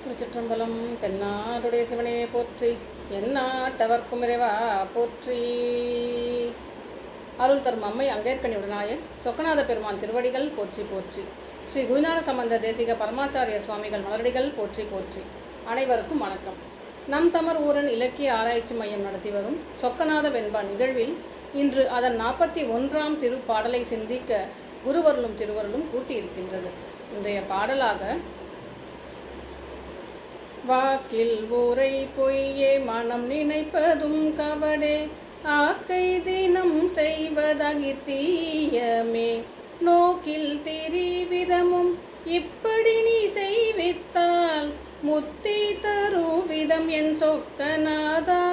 திருச்சிற்றம்பலம் தென்னாடுடைய சிவனே போற்றி எந்நாட்டவர்க்கும் இறைவா போற்றி அருள் தரும் அம்மை அங்கேற்கனியுடனாயன் சொக்கநாத பெருமான் திருவடிகள் போற்றி போற்றி ஸ்ரீ குருஞான சம்பந்த தேசிக பரமாச்சாரிய சுவாமிகள் மலரடிகள் போற்றி போற்றி அனைவருக்கும் வணக்கம் நம் தமர் ஊரன் இலக்கிய ஆராய்ச்சி மையம் நடத்தி வரும் சொக்கநாத வெண்பா நிகழ்வில் இன்று அதன் நாற்பத்தி ஒன்றாம் திருப்பாடலை சிந்திக்க குருவருளும் திருவருளும் கூட்டியிருக்கின்றது இன்றைய பாடலாக வாக்கில் ஊரை பொய்யே மனம் நினைப்பதும் கவடே ஆக்கை தினம் செய்வதகித்தீயமே நோக்கில் திரிவிதமும் இப்படி நீ செய்வித்தால் முத்தி தரும் விதம் என் சொக்கநாதா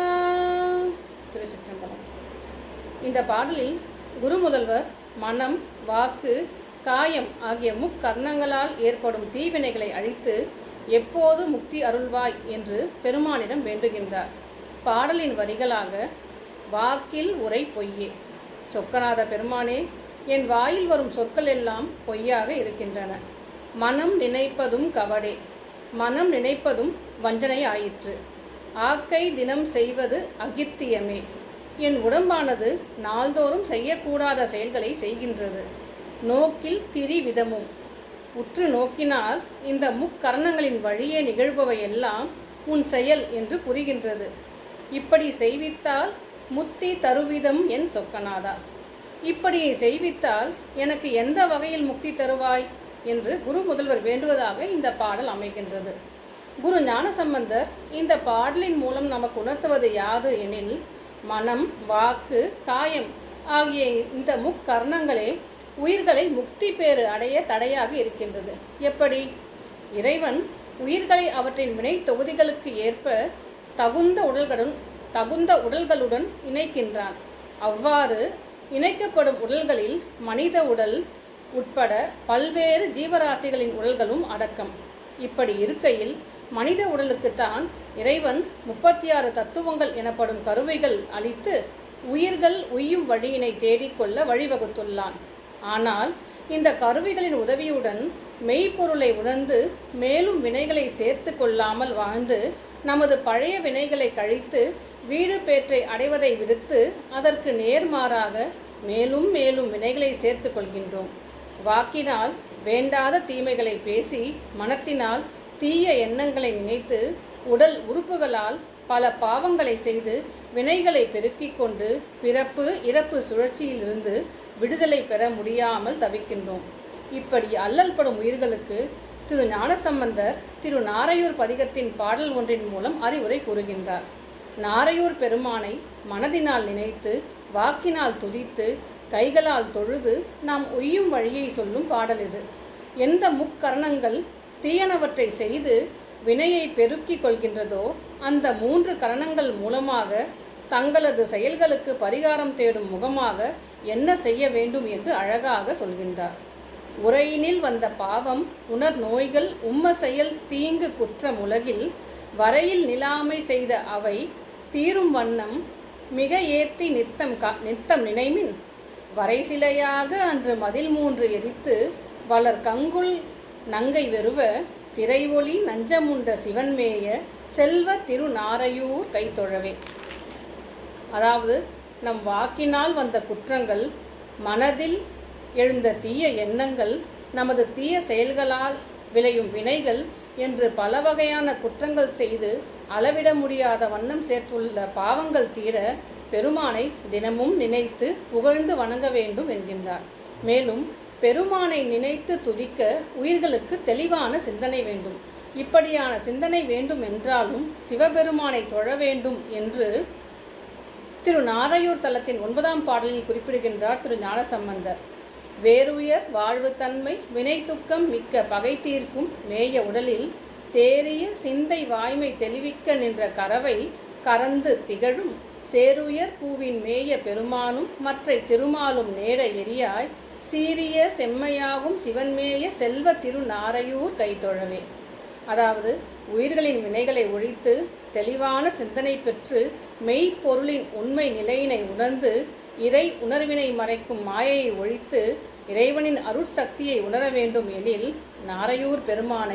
திருச்சிற்றம்பலம் இந்த பாடலில் குரு முதல்வர் மனம் வாக்கு காயம் ஆகிய முக்கர்ணங்களால் ஏற்படும் தீவினைகளை அழித்து எப்போது முக்தி அருள்வாய் என்று பெருமானிடம் வேண்டுகின்றார் பாடலின் வரிகளாக வாக்கில் உரை பொய்யே சொக்கநாத பெருமானே என் வாயில் வரும் சொற்கள் எல்லாம் பொய்யாக இருக்கின்றன மனம் நினைப்பதும் கவடே மனம் நினைப்பதும் வஞ்சனை ஆயிற்று ஆக்கை தினம் செய்வது அகித்தியமே என் உடம்பானது நாள்தோறும் செய்யக்கூடாத செயல்களை செய்கின்றது நோக்கில் திரிவிதமும் உற்று நோக்கினால் இந்த முக்கரணங்களின் வழியே நிகழ்பவை எல்லாம் உன் செயல் என்று புரிகின்றது இப்படி செய்வித்தால் முத்தி தருவிதம் என் சொக்கநாதா இப்படி நீ செய்வித்தால் எனக்கு எந்த வகையில் முக்தி தருவாய் என்று குரு முதல்வர் வேண்டுவதாக இந்த பாடல் அமைகின்றது குரு ஞானசம்பந்தர் இந்த பாடலின் மூலம் நமக்கு உணர்த்துவது யாது எனில் மனம் வாக்கு காயம் ஆகிய இந்த முக்கர்ணங்களே உயிர்களை முக்தி பேறு அடைய தடையாக இருக்கின்றது எப்படி இறைவன் உயிர்களை அவற்றின் வினை தொகுதிகளுக்கு ஏற்ப தகுந்த உடல்களுடன் தகுந்த உடல்களுடன் இணைக்கின்றான் அவ்வாறு இணைக்கப்படும் உடல்களில் மனித உடல் உட்பட பல்வேறு ஜீவராசிகளின் உடல்களும் அடக்கம் இப்படி இருக்கையில் மனித உடலுக்குத்தான் இறைவன் முப்பத்தி ஆறு தத்துவங்கள் எனப்படும் கருவிகள் அளித்து உயிர்கள் உய்யும் வழியினை தேடிக்கொள்ள வழிவகுத்துள்ளான் ஆனால் இந்த கருவிகளின் உதவியுடன் மெய்ப்பொருளை உணர்ந்து மேலும் வினைகளை சேர்த்து கொள்ளாமல் வாழ்ந்து நமது பழைய வினைகளை கழித்து வீடு பேற்றை அடைவதை விடுத்து அதற்கு நேர்மாறாக மேலும் மேலும் வினைகளை சேர்த்து கொள்கின்றோம் வாக்கினால் வேண்டாத தீமைகளை பேசி மனத்தினால் தீய எண்ணங்களை நினைத்து உடல் உறுப்புகளால் பல பாவங்களை செய்து வினைகளை பெருக்கிக் கொண்டு பிறப்பு இறப்பு சுழற்சியிலிருந்து விடுதலை பெற முடியாமல் தவிக்கின்றோம் இப்படி அல்லல் படும் உயிர்களுக்கு திரு ஞானசம்பந்தர் திரு நாரையூர் பதிகத்தின் பாடல் ஒன்றின் மூலம் அறிவுரை கூறுகின்றார் நாரையூர் பெருமானை மனதினால் நினைத்து வாக்கினால் துதித்து கைகளால் தொழுது நாம் உய்யும் வழியை சொல்லும் பாடல் இது எந்த முக்கரணங்கள் தீயனவற்றை செய்து வினையை பெருக்கிக் கொள்கின்றதோ அந்த மூன்று கரணங்கள் மூலமாக தங்களது செயல்களுக்கு பரிகாரம் தேடும் முகமாக என்ன செய்ய வேண்டும் என்று அழகாக சொல்கின்றார் உரையினில் வந்த பாவம் உணர் நோய்கள் உம்ம செயல் தீங்கு குற்றம் உலகில் வரையில் நிலாமை செய்த அவை தீரும் வண்ணம் மிக ஏத்தி நித்தம் நித்தம் நினைமின் வரை சிலையாக அன்று மதில் மூன்று எரித்து வளர் கங்குள் நங்கை வெறுவ திரைஒளி நஞ்சமுண்ட சிவன்மேய செல்வ திருநாரையூர் கைத்தொழவே அதாவது நம் வாக்கினால் வந்த குற்றங்கள் மனதில் எழுந்த தீய எண்ணங்கள் நமது தீய செயல்களால் விளையும் வினைகள் என்று பல வகையான குற்றங்கள் செய்து அளவிட முடியாத வண்ணம் சேர்த்துள்ள பாவங்கள் தீர பெருமானை தினமும் நினைத்து புகழ்ந்து வணங்க வேண்டும் என்கின்றார் மேலும் பெருமானை நினைத்து துதிக்க உயிர்களுக்கு தெளிவான சிந்தனை வேண்டும் இப்படியான சிந்தனை வேண்டும் என்றாலும் சிவபெருமானை தொழ வேண்டும் என்று திரு நாரையூர் தலத்தின் ஒன்பதாம் பாடலில் குறிப்பிடுகின்றார் திரு ஞானசம்பந்தர் வேறுயர் வாழ்வு தன்மை வினை துக்கம் மிக்க பகை தீர்க்கும் மேய உடலில் தேறிய சிந்தை வாய்மை தெளிவிக்க நின்ற கரவை கறந்து திகழும் சேருயர் பூவின் மேய பெருமானும் மற்றை திருமாலும் நேட எரியாய் சீரிய செம்மையாகும் சிவன்மேய செல்வ திரு நாரையூர் கைத்தொழவே அதாவது உயிர்களின் வினைகளை ஒழித்து தெளிவான சிந்தனை பெற்று மெய்ப்பொருளின் உண்மை நிலையினை உணர்ந்து இறை உணர்வினை மறைக்கும் மாயையை ஒழித்து இறைவனின் அருட்சக்தியை உணர வேண்டும் எனில் நாரையூர் பெருமானை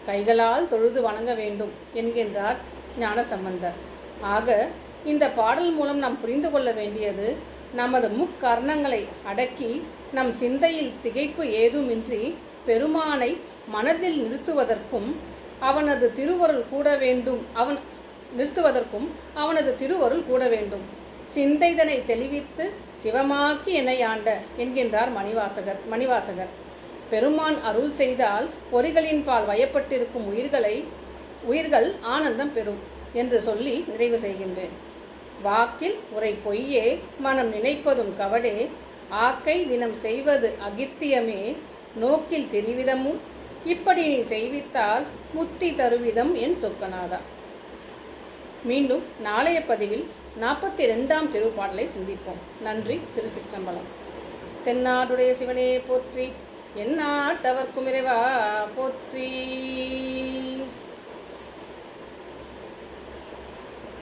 கைகளால் தொழுது வணங்க வேண்டும் என்கின்றார் ஞானசம்பந்தர் ஆக இந்த பாடல் மூலம் நாம் புரிந்து கொள்ள வேண்டியது நமது முக்கர்ணங்களை அடக்கி நம் சிந்தையில் திகைப்பு ஏதுமின்றி பெருமானை மனதில் நிறுத்துவதற்கும் அவனது திருவருள் கூட வேண்டும் அவன் நிறுத்துவதற்கும் அவனது திருவருள் கூட வேண்டும் சிந்தைதனை தெளிவித்து சிவமாக்கி என்னை ஆண்ட என்கின்றார் மணிவாசகர் மணிவாசகர் பெருமான் அருள் செய்தால் பொறிகளின் பால் வயப்பட்டிருக்கும் உயிர்களை உயிர்கள் ஆனந்தம் பெறும் என்று சொல்லி நிறைவு செய்கின்றேன் வாக்கில் உரை பொய்யே மனம் நினைப்பதும் கவடே ஆக்கை தினம் செய்வது அகித்தியமே நோக்கில் திரிவிதமும் இப்படி நீ செய்வித்தால் முத்தி தருவிதம் என் சொக்கநாதா மீண்டும் நாளைய பதிவில் நாற்பத்தி ரெண்டாம் திருப்பாடலை சிந்திப்போம் நன்றி திருச்சிற்றம்பலம் தென்னாடுடைய சிவனே போற்றி எந்நாட்டவர்க்கும் இறைவா போற்றி